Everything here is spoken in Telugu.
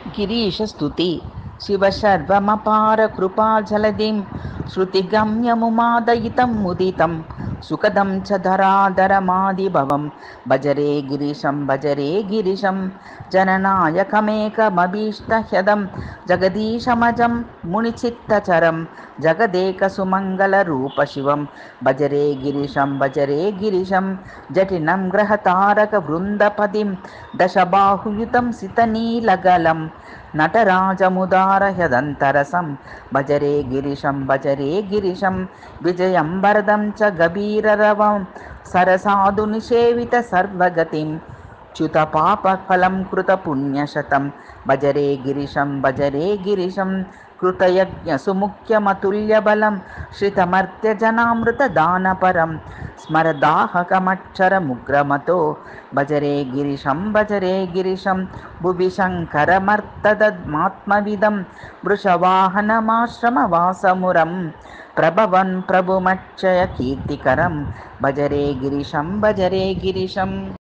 గిరీశస్తుతి శివశర్వమపారకృపాజలదిం శృతిగమ్యముమాదయితం ముదితం సుఖదం చ ధరాధరమాదిభవం భజరే గిరిశం భజరే గిరిశం జననాయకమేకమభీష్టహ్యదం జగదీశమజం మునిచిత్తచరం జగదేకసుమంగళరూప శివం భజరే గిరిశం భజరే గిరిశం జటినం గ్రహతారక వృందపదిం దశబాహుయుతం సితనీలగలం నటరాజముదారహ్యదంతరసం భజరే గిరిశం భజరే గిరిశం విజయం వరదం చ గభీరరవం సరసాధు నిషేవిత సర్వగతిం చ్యుత పాపఫలం కృత పుణ్యశతం భజరే గిరిశం భజరే గిరిశం కృతయజ్ఞ సుముఖ్యమతుల్యబలం శ్రితమర్త్యజనామృత దానపరం స్మరదాహకమక్షరముగ్రమతో భజరే గిరిశం భజరే గిరిశం భువి శంకరమర్తదమాత్మవిదం వృషవాహనమాశ్రమవాసమురం ప్రభవన్ ప్రభుమక్షయ కీర్తికరం భజరే గిరిశం భజరే గిరిశం